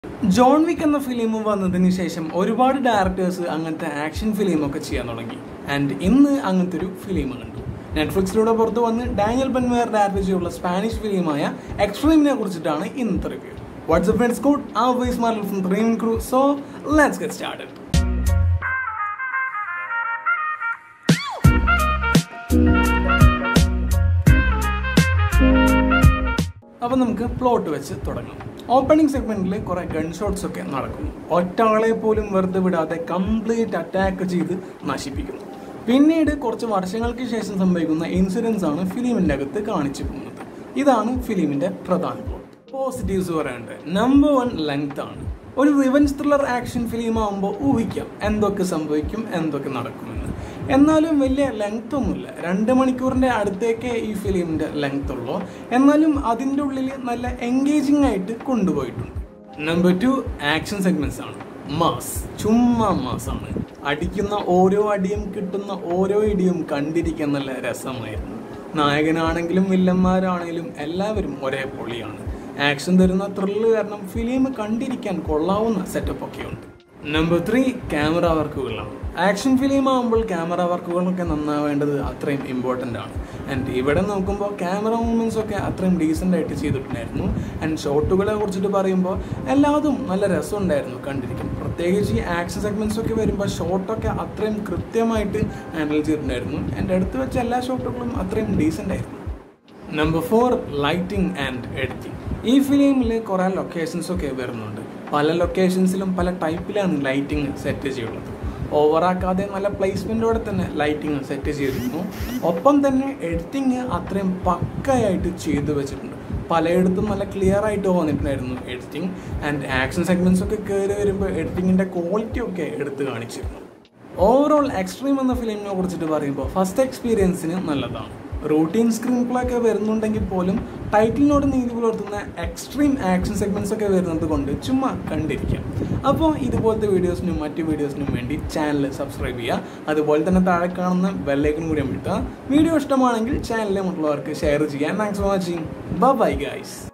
John Wick എന്ന film വന്നതിന് ശേഷം ഒരുപാട് ഡയറക്ടേഴ്സ് അങ്ങനത്തെ ആക്ഷൻ ഫിലിമൊക്കെ ചെയ്യാൻ തുടങ്ങി ആൻഡ് ഇന്ന് അങ്ങനത്തെ ഒരു ഫിലിം കണ്ടു നെറ്റ്ഫ്ലിക്സിലൂടെ പുറത്ത് വന്ന് ഡാനിയൽ ബെൻവേർ ഡയറക്ട് ചെയ്തുള്ള സ്പാനിഷ് ഫിലിമായ എക്സ്ട്രീമിനെ കുറിച്ചിട്ടാണ് ഇന്നത്തെ റിവ്യൂ വാട്സ്ആപ്പ് ഫ്രണ്ട്സ് കോഡ് ആ വൈസ് മാർൽ ഫ്രം ത്രീം crew so let's get started അപ്പോൾ നമുക്ക് പ്ലോട്ട് വെച്ച് തുടങ്ങാം ഓപ്പണിംഗ് സെഗ്മെന്റിൽ കുറെ ഗൺ ഷോട്ട്സ് ഒക്കെ നടക്കുന്നു ഒറ്റ ആളെ പോലും വെറുതെ വിടാതെ കംപ്ലീറ്റ് അറ്റാക്ക് ചെയ്ത് നശിപ്പിക്കുന്നു പിന്നീട് കുറച്ച് വർഷങ്ങൾക്ക് ശേഷം സംഭവിക്കുന്ന ഇൻസിഡൻസ് ആണ് ഫിലിമിന്റെ അകത്ത് കാണിച്ചു പോകുന്നത് ഇതാണ് ഫിലിമിന്റെ പ്രധാന പ്ലോട്ട് പോസിറ്റീവ്സ് പറയാനുണ്ട് നമ്പർ വൺ ലെങ്ത് ആണ് ഒരു റിവഞ്ച് ത്രില്ലർ ആക്ഷൻ ഫിലിം ആകുമ്പോൾ ഊഹിക്കാം എന്തൊക്കെ സംഭവിക്കും എന്തൊക്കെ നടക്കുമെന്ന് എന്നാലും വലിയ ലെങ്ത് ഒന്നുമില്ല രണ്ട് മണിക്കൂറിൻ്റെ അടുത്തേക്കേ ഈ ഫിലിമിൻ്റെ ലെങ്ത് ഉള്ളൂ എന്നാലും അതിൻ്റെ ഉള്ളിൽ നല്ല എൻഗേജിങ് ആയിട്ട് കൊണ്ടുപോയിട്ടുണ്ട് നമ്പർ ടു ആക്ഷൻ സെഗ്മെന്റ്സ് ആണ് മാസ് ചുമ്മാ മാസാണ് അടിക്കുന്ന ഓരോ അടിയും കിട്ടുന്ന ഓരോ ഇടിയും കണ്ടിരിക്കാൻ നല്ല രസമായിരുന്നു നായകനാണെങ്കിലും വില്ലന്മാരാണെങ്കിലും എല്ലാവരും ഒരേ പൊളിയാണ് ആക്ഷൻ തരുന്ന ത്രില്ല് കാരണം ഫിലിം കണ്ടിരിക്കാൻ കൊള്ളാവുന്ന സെറ്റപ്പ് ഒക്കെ ഉണ്ട് നമ്പർ ത്രീ ക്യാമറ വർക്കുകളാണ് ആക്ഷൻ ഫിലിം ആകുമ്പോൾ ക്യാമറ വർക്കുകളൊക്കെ നന്നാവേണ്ടത് അത്രയും ഇമ്പോർട്ടൻ്റ് ആണ് ആൻഡ് ഇവിടെ നോക്കുമ്പോൾ ക്യാമറ മൂവ്മെൻറ്റ്സ് ഒക്കെ അത്രയും ഡീസൻ്റ് ആയിട്ട് ചെയ്തിട്ടുണ്ടായിരുന്നു ആൻഡ് ഷോട്ടുകളെ കുറിച്ചിട്ട് പറയുമ്പോൾ എല്ലാതും നല്ല രസമുണ്ടായിരുന്നു കണ്ടിരിക്കാൻ പ്രത്യേകിച്ച് ഈ ആക്ഷൻ സെഗ്മെൻറ്റ്സ് ഒക്കെ വരുമ്പോൾ ഷോട്ടൊക്കെ അത്രയും കൃത്യമായിട്ട് ഹാൻഡിൽ ചെയ്തിട്ടുണ്ടായിരുന്നു എൻ്റെ അടുത്ത് വെച്ച എല്ലാ ഷോട്ടുകളും അത്രയും ഡീസൻ്റ് ആയിരുന്നു number four lighting and editing ഈ ഫിലിമിൽ കുറേ ലൊക്കേഷൻസ് ഒക്കെ വരുന്നുണ്ട് പല ലൊക്കേഷൻസിലും പല ടൈപ്പിലാണ് ലൈറ്റിംഗ് സെറ്റ് ചെയ്യുള്ളത് ഓവറാക്കാതെ നല്ല പ്ലേസ്മെൻറ്റോടെ തന്നെ ലൈറ്റിംഗ് സെറ്റ് ചെയ്തിരുന്നു ഒപ്പം തന്നെ എഡിറ്റിംഗ് അത്രയും പക്കയായിട്ട് ചെയ്തു വെച്ചിട്ടുണ്ട് പലയിടത്തും നല്ല ക്ലിയർ ആയിട്ട് വന്നിട്ടുണ്ടായിരുന്നു എഡിറ്റിംഗ് ആൻഡ് ആക്ഷൻ സെഗ്മെൻറ്റ്സ് ഒക്കെ കയറി വരുമ്പോൾ എഡിറ്റിങ്ങിൻ്റെ ക്വാളിറ്റി ഒക്കെ എടുത്ത് കാണിച്ചിരുന്നു ഓവറോൾ എക്സ്ട്രീം എന്ന ഫിലിമിനെ കുറിച്ചിട്ട് പറയുമ്പോൾ ഫസ്റ്റ് എക്സ്പീരിയൻസിന് നല്ലതാണ് റൂട്ടീൻ സ്ക്രീൻ പ്ലേ ഒക്കെ വരുന്നുണ്ടെങ്കിൽ പോലും ടൈറ്റിലിനോട് നീതി പുലർത്തുന്ന എക്സ്ട്രീം ആക്ഷൻ സെഗ്മെന്റ്സ് ഒക്കെ വരുന്നത് കൊണ്ട് ചുമ്മാ കണ്ടിരിക്കാം അപ്പോൾ ഇതുപോലത്തെ വീഡിയോസിനും മറ്റു വീഡിയോസിനും വേണ്ടി ചാനൽ സബ്സ്ക്രൈബ് ചെയ്യുക അതുപോലെ തന്നെ താഴെ കാണുന്ന ബെല്ലൈക്കൻ കൂടി അമിട്ടുക വീഡിയോ ഇഷ്ടമാണെങ്കിൽ ചാനലിലെ മറ്റുള്ളവർക്ക് ഷെയർ ചെയ്യാൻ thanks for watching bye guys